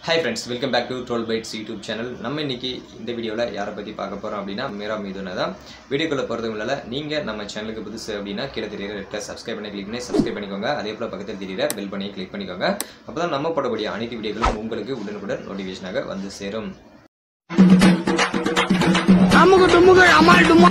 hi friends welcome back to dwell bites YouTube channel நம்ம இன்னைக்கு இந்த வீடியோவில் யாரை பற்றி பார்க்க போகிறோம் அப்படின்னா மீரா மீதுனை தான் வீடியோக்குள்ளே போகிறதுக்கு முன்னால் நீங்கள் நம்ம சேனலுக்கு புதுசு அப்படின்னா கீழே தெரியுற ரெட்டில் சப்ஸ்கிரைப் பண்ணி கிளிக் பண்ணி சப்ஸ்கிரைப் பண்ணிக்கோங்க அதே போல் பக்கத்தில் தெரியுற பெல் பண்ணி கிளிக் பண்ணிக்கோங்க அப்போ தான் நம்ம போடக்கூடிய அனைத்து வீடியோக்களும் உங்களுக்கு உடனுக்குடன் நோட்டிஃபிகேஷனாக வந்து சேரும் அமுகு டுமுகு அமால் டுமா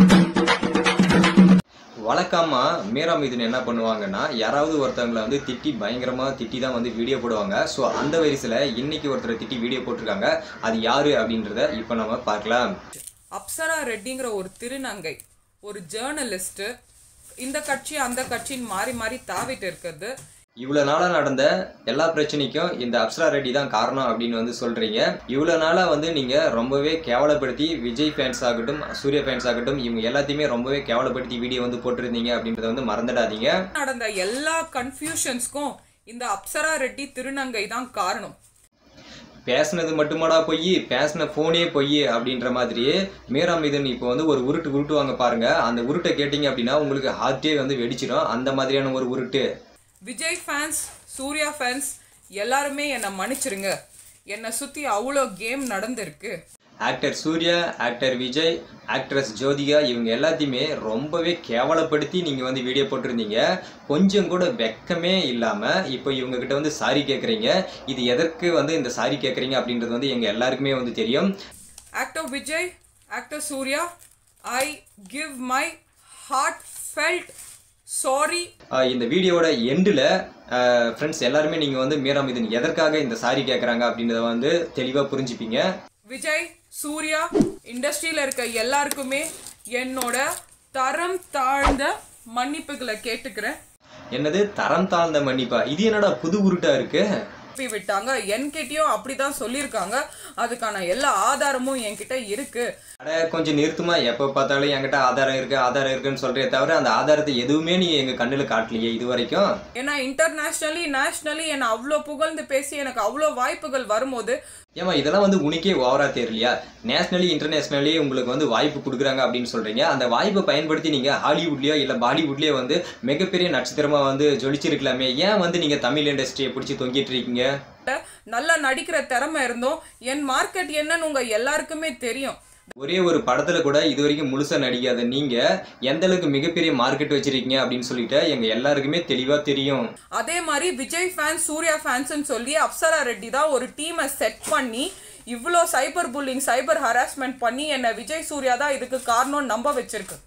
வழக்கமா மீரா மீதுன் என்ன பண்ணுவாங்கன்னா யாராவது ஒருத்தவங்களை வந்து திட்டி பயங்கரமா திட்டி தான் வந்து வீடியோ போடுவாங்க ஸோ அந்த வரிசையில் இன்னைக்கு ஒருத்தரை திட்டி வீடியோ போட்டிருக்காங்க அது யாரு அப்படின்றத இப்போ நம்ம பார்க்கலாம் அப்சரா ரெட்டிங்கிற ஒரு திருநங்கை ஒரு ஜேர்னலிஸ்ட் இந்த கட்சி அந்த கட்சின்னு மாறி மாறி தாவிட்டு இருக்கிறது இவ்வளோ நாளாக நடந்த எல்லா பிரச்சனைக்கும் இந்த அப்சரா ரெட்டி தான் காரணம் அப்படின்னு வந்து சொல்றீங்க இவ்வளோ நாளாக வந்து நீங்கள் ரொம்பவே கேவலப்படுத்தி விஜய் ஃபேன்ஸ் ஆகட்டும் சூர்யா ஃபேன்ஸ் ஆகட்டும் இவங்க எல்லாத்தையுமே ரொம்பவே கேவலப்படுத்தி வீடியோ வந்து போட்டிருந்தீங்க அப்படின்றத வந்து மறந்துடாதீங்க நடந்த எல்லா கன்ஃபியூஷன்ஸ்க்கும் இந்த அப்சரா ரெட்டி திருநங்கை தான் காரணம் பேசுனது மட்டுமாடா பொய் பேசின ஃபோனே பொய் அப்படின்ற மாதிரியே மீரா மீதன் இப்போ வந்து ஒரு உருட்டு உருட்டுவாங்க பாருங்க அந்த உருட்டை கேட்டிங்க அப்படின்னா உங்களுக்கு ஹார்ட்டே வந்து வெடிச்சிடும் அந்த மாதிரியான ஒரு உருட்டு விஜய் ஃபேன்ஸ் சூர்யா ஃபேன்ஸ் எல்லாருமே என்னை மன்னிச்சிருங்க என்னை சுற்றி அவ்வளோ கேம் நடந்திருக்கு actor Suriya actor Vijay actress Jyothika இவங்க எல்லாத்தையுமே ரொம்பவே கேவலப்படுத்தி நீங்கள் வந்து வீடியோ போட்டிருந்தீங்க கொஞ்சம் கூட வெக்கமே இல்லாமல் இப்போ இவங்க கிட்ட வந்து சாரி கேட்குறீங்க இது எதற்கு வந்து இந்த சாரி கேட்குறீங்க அப்படின்றது வந்து எங்கள் எல்லாருக்குமே வந்து தெரியும் actor Vijay actor Suriya I give my heartfelt sorry ஆஹ் இந்த வீடியோவோட எண்டில் ஃப்ரெண்ட்ஸ் எல்லாருமே நீங்கள் வந்து மீரா மிதன் எதற்காக இந்த சாரி கேட்குறாங்க அப்படின்றத வந்து தெளிவாக புரிஞ்சுப்பீங்க விஜய் சூர்யா இண்டஸ்ட்ரியில இருக்க எல்லாருக்குமே என்னோட தரம் தாழ்ந்த மன்னிப்புகளை கேட்டுக்கிறேன் என்னது தரம் தாழ்ந்த மன்னிப்பா இது என்னடா புது உருட்டா இருக்கு அனுப்பி விட்டாங்க என்கிட்டயும் அப்படிதான் சொல்லியிருக்காங்க அதுக்கான எல்லா ஆதாரமும் என்கிட்ட இருக்கு அட கொஞ்சம் நிறுத்துமா எப்போ பார்த்தாலும் என்கிட்ட ஆதாரம் இருக்கு ஆதாரம் இருக்குன்னு சொல்றே தவிர அந்த ஆதாரத்தை எதுவுமே நீ எங்க கண்ணில் காட்டலையே இது வரைக்கும் ஏன்னா இன்டர்நேஷ்னலி நேஷ்னலி என்னை அவ்வளோ புகழ்ந்து பேசி எனக்கு அவ்வளோ வாய்ப்புகள் வரும்போது ஏமா இதெல்லாம் வந்து உனக்கே ஓவரா தெரியலையா நேஷனலி இன்டர்நேஷனலி உங்களுக்கு வந்து வாய்ப்பு கொடுக்குறாங்க அப்படின்னு சொல்றீங்க அந்த வாய்ப்பை பயன்படுத்தி நீங்க ஹாலிவுட்லயோ இல்ல பாலிவுட்லயோ வந்து மிகப்பெரிய நட்சத்திரமா வந்து ஜொலிச்சிருக்கலாமே ஏன் வந்து நீங்க தமிழ் இண்டஸ்ட்ரியை பிடிச்சி தொங்கிட்டு இருக்கீங்க நல்லா நடிக்கிற திறமை இருந்தோம் என் மார்க்கெட் என்னன்னு உங்க எல்லாருக்குமே தெரியும் ஒரே ஒரு படத்துல கூட இது வரைக்கும் முழுசா நடிக்காத நீங்க எந்த அளவுக்கு மிகப்பெரிய மார்க்கெட் வச்சிருக்கீங்க அப்படின்னு சொல்லிட்டு எங்க எல்லாருக்குமே தெளிவா தெரியும் அதே மாதிரி விஜய் ஃபேன்ஸ் சூர்யா ஃபேன்ஸ்னு சொல்லி அப்சரா ரெட்டி தான் ஒரு டீமை செட் பண்ணி இவ்வளோ சைபர் புல்லிங் சைபர் ஹராஸ்மெண்ட் பண்ணி என்னை விஜய் சூர்யா தான் இதுக்கு காரணம் நம்ப வச்சிருக்கு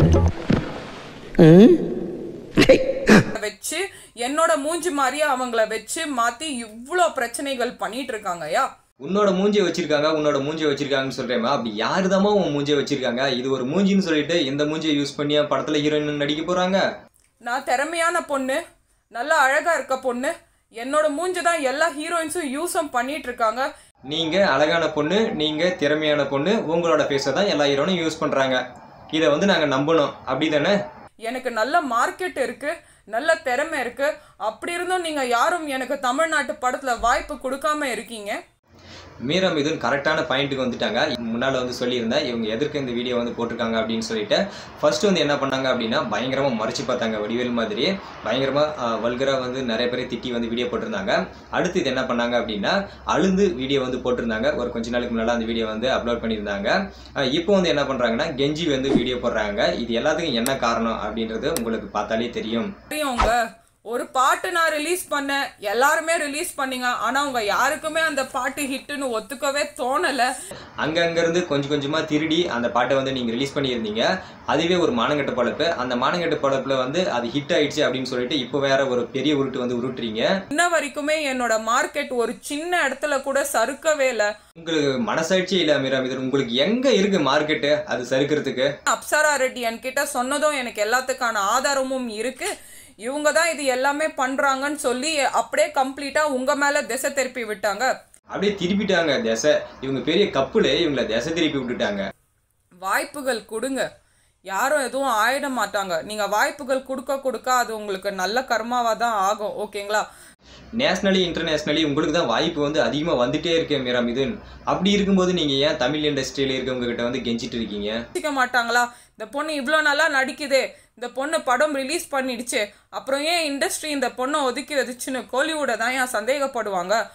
வச்சு என்னோட மூஞ்சி மாதிரியே அவங்கள வச்சு மாத்தி இவ்வளோ பிரச்சனைகள் பண்ணிட்டு இருக்காங்கயா உன்னோட மூஞ்சியை வச்சிருக்காங்க உன்னோட மூஞ்சியை வச்சிருக்காங்கன்னு சொல்றேமா அப்படி யாருதாம்மா உன் மூஞ்சியை வச்சிருக்காங்க இது ஒரு மூஞ்சின்னு சொல்லிட்டு இந்த மூஞ்சியை யூஸ் பண்ணி படத்துல ஹீரோயின் நடிக்க போறாங்க நான் திறமையான பொண்ணு நல்லா அழகா இருக்க பொண்ணு என்னோட மூஞ்சி தான் எல்லா ஹீரோயின்ஸும் யூஸும் பண்ணிட்டு இருக்காங்க நீங்க அழகான பொண்ணு நீங்க திறமையான பொண்ணு உங்களோட ஃபேஸை தான் எல்லா ஹீரோனும் யூஸ் பண்றாங்க இதை வந்து நாங்க நம்பணும் அப்படிதானே எனக்கு நல்ல மார்க்கெட் இருக்கு நல்ல திறமை இருக்கு அப்படி இருந்தும் நீங்க யாரும் எனக்கு தமிழ்நாட்டு படத்துல வாய்ப்பு கொடுக்காம இருக்கீங்க மீரா மிதுன் கரெக்டான பாயிண்ட்டுக்கு வந்துட்டாங்க முன்னால் வந்து சொல்லியிருந்தேன் இவங்க எதற்கு இந்த வீடியோ வந்து போட்டிருக்காங்க அப்படின்னு சொல்லிட்டு ஃபர்ஸ்ட் வந்து என்ன பண்ணாங்க அப்படின்னா பயங்கரமாக மறைச்சு பார்த்தாங்க வடிவேல் மாதிரி பயங்கரமாக வல்கராக வந்து நிறைய பேரை திட்டி வந்து வீடியோ போட்டிருந்தாங்க அடுத்து இது என்ன பண்ணாங்க அப்படின்னா அழுந்து வீடியோ வந்து போட்டிருந்தாங்க ஒரு கொஞ்ச நாளுக்கு முன்னால் அந்த வீடியோ வந்து அப்லோட் பண்ணியிருந்தாங்க அஹ் இப்போ வந்து என்ன பண்ணுறாங்கன்னா கெஞ்சி வந்து வீடியோ போடுறாங்க இது எல்லாத்துக்கும் என்ன காரணம் அப்படின்றது உங்களுக்கு பார்த்தாலே தெரியும் தெரியுங்க ஒரு பாட்டு நான் ரிலீஸ் பண்ணேன் எல்லாருமே ரிலீஸ் பண்ணீங்க ஆனா உங்க யாருக்குமே அந்த பாட்டு ஹிட்டுன்னு ஒத்துக்கவே தோணல அங்கங்கிருந்து கொஞ்சம் கொஞ்சமாக திருடி அந்த பாட்டை வந்து நீங்கள் ரிலீஸ் பண்ணியிருந்தீங்க அதுவே ஒரு மானங்கட்ட பழப்பு அந்த மானங்கட்ட பழப்பில் வந்து அது ஹிட் ஆயிடுச்சு அப்படின்னு சொல்லிட்டு இப்போ வேற ஒரு பெரிய உருட்டு வந்து உருட்டுறீங்க இன்ன வரைக்குமே என்னோட மார்க்கெட் ஒரு சின்ன இடத்துல கூட சறுக்கவே இல்லை உங்களுக்கு மனசாட்சியே இல்லை மீரா மிதன் உங்களுக்கு எங்கே இருக்கு மார்க்கெட்டு அது சறுக்கிறதுக்கு அப்சரா ரெட்டி என்கிட்ட சொன்னதும் எனக்கு எல்லாத்துக்கான ஆதாரமும் இருக்கு இவங்க தான் இது எல்லாமே பண்றாங்கன்னு சொல்லி அப்படியே கம்ப்ளீட்டா உங்க மேல திசை திருப்பி விட்டாங்க அப்படியே திருப்பிட்டாங்க திசை இவங்க பெரிய கப்புல இவங்களை திசை திருப்பி விட்டுட்டாங்க வாய்ப்புகள் கொடுங்க யாரும் எதுவும் ஆயிட மாட்டாங்க நீங்க வாய்ப்புகள் கொடுக்க கொடுக்க அது உங்களுக்கு நல்ல கர்மாவா தான் ஆகும் ஓகேங்களா நேஷனலி இன்டர்நேஷனலி உங்களுக்கு தான் வாய்ப்பு வந்து அதிகமாக வந்துட்டே இருக்கே மீரா மிதுன் அப்படி இருக்கும்போது நீங்கள் ஏன் தமிழ் இண்டஸ்ட்ரியில் இருக்கவங்க கிட்ட வந்து கெஞ்சிட்டு இருக்கீங்க யோசிக்க மாட்டாங்களா இந்த பொண்ணு இவ்வளோ நல்லா நடிக்குதே இந்த பொண்ணு படம் ரிலீஸ் பண்ணிடுச்சு அப்புறம் ஏன் இண்டஸ்ட்ரி இந்த பொண்ணை ஒதுக்கி வச்சுன்னு கோலிவுட்டை தான் ஏன் சந்தேகப்படுவாங்க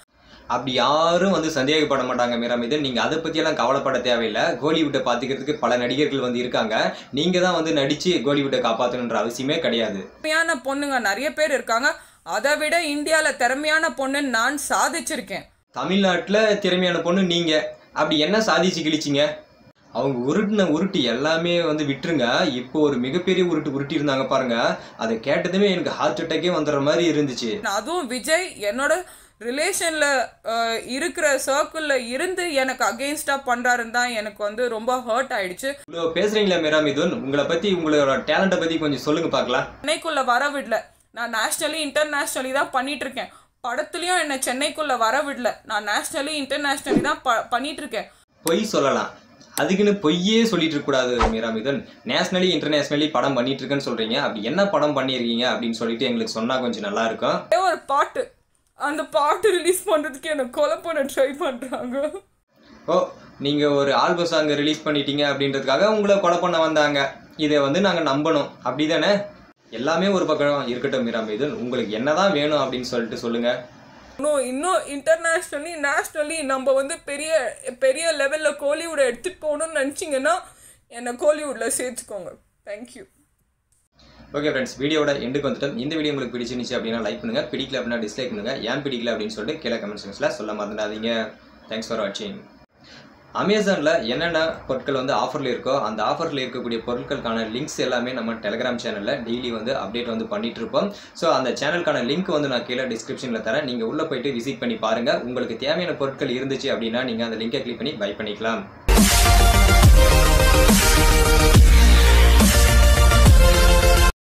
அப்படி யாரும் வந்து சந்தேகப்பட மாட்டாங்க மீரா மிதுன் நீங்கள் அதை பற்றியெல்லாம் கவலைப்பட தேவையில்லை கோலிவுட்டை பார்த்துக்கிறதுக்கு பல நடிகர்கள் வந்து இருக்காங்க நீங்கள் தான் வந்து நடித்து கோலிவுட்டை காப்பாற்றணுன்ற அவசியமே கிடையாது திறமையான பொண்ணுங்க நிறைய பேர் இருக்காங்க அதை விட இந்தியால திறமையான பொண்ணுன்னு நான் சாதிச்சிருக்கேன் தமிழ்நாட்டில் திறமையான பொண்ணு நீங்கள் அப்படி என்ன சாதிச்சு கிழிச்சிங்க அவங்க உருட்டின உருட்டு எல்லாமே வந்து விட்டுருங்க இப்போ ஒரு மிகப்பெரிய உருட்டு உருட்டி இருந்தாங்க பாருங்க அதை கேட்டதுமே எனக்கு ஹார்ட் அட்டாக்கே வந்துடுற மாதிரி இருந்துச்சு அதுவும் விஜய் என்னோட ரிலேஷன்ல இருக்கிற சர்க்கிள்ல இருந்து எனக்கு அகெயின்ஸ்டா பண்றாருன்னு தான் எனக்கு வந்து ரொம்ப ஹர்ட் ஆயிடுச்சு இவ்வளோ பேசுறீங்களா மீரா மிதுன் உங்களை பற்றி உங்களோட டேலண்ட்டை பற்றி கொஞ்சம் சொல்லுங்க பார்க்கலாம் சென்னைக்குள்ள வர விடல நான் நேஷ்னலி இன்டர்நேஷ்னலி தான் பண்ணிட்டு இருக்கேன் படத்துலயும் என்ன சென்னைக்குள்ள வர விடல நான் நேஷ்னலி இன்டர்நேஷ்னலி தான் ப- பண்ணிட்டு இருக்கேன் பொய் சொல்லலாம் அதுக்குன்னு பொய்யே சொல்லிட்டு இருக்கக்கூடாது மீரா மிதுன் நேஷனலி இன்டர்நேஷனலி படம் பண்ணிட்டு இருக்கேன்னு சொல்றீங்க அப்படி என்ன படம் பண்ணியிருக்கீங்க அப்படின்னு சொல்லிட்டு எங்களுக்கு சொன்னா கொஞ்சம் நல்லா இருக்கும் ஒரே ஒரு பாட்டு அந்த பாட்டு ரிலீஸ் பண்றதுக்கு என்ன கொலை பண்ண ட்ரை பண்றாங்க ஓ நீங்கள் ஒரு ஆல்பம் சாங் ரிலீஸ் பண்ணிட்டீங்க அப்படின்றதுக்காக உங்களை கொலை பண்ண வந்தாங்க இதை வந்து நாங்கள் நம்பணும் அப்படி தானே எல்லாமே ஒரு பக்கம் இருக்கட்டும் மீரா மிதுன் உங்களுக்கு என்னதான் வேணும் அப்படின்னு சொல்லிட்டு சொல்லுங்க இன்னும் இன்னும் இன்டர்நேஷ்னலி நேஷ்னலி நம்ம வந்து பெரிய பெரிய லெவலில் கோலிவுட் எடுத்துகிட்டு போகணும்னு நினச்சிங்கன்னா என்னை கோலிவுட்டில் சேர்த்துக்கோங்க தேங்க்யூ ஓகே ஃப்ரெண்ட்ஸ் வீடியோட எண்டுக்கு வந்துட்டோம் இந்த வீடியோ உங்களுக்கு பிடிச்சிருந்துச்சு அப்படின்னா லைக் பண்ணுங்க பிடிக்கல அப்படின்னா டிஸ்லைக் பண்ணுங்க ஏன் பிடிக்கல அப்படின்னு சொல்லிட்டு கீழே கமெண்ட் செக்ஷனில் சொல்ல மறந்துடாதீங்க தேங்க்ஸ் ஃபார் வாட்சிங் அமேசானில் என்னென்ன பொருட்கள் வந்து ஆஃபரில் இருக்கோ அந்த ஆஃபரில் இருக்கக்கூடிய பொருட்களுக்கான லிங்க்ஸ் எல்லாமே நம்ம டெலிகிராம் சேனலில் டெய்லி வந்து அப்டேட் வந்து பண்ணிட்டு இருப்போம் ஸோ அந்த சேனலுக்கான லிங்க் வந்து நான் கீழே டிஸ்கிரிப்ஷனில் தரேன் நீங்கள் உள்ளே போயிட்டு விசிட் பண்ணி பாருங்கள் உங்களுக்கு தேவையான பொருட்கள் இருந்துச்சு அப்படின்னா நீங்கள் அந்த லிங்கை கிளிக் பண்ணி பை பண்ணிக்கலாம்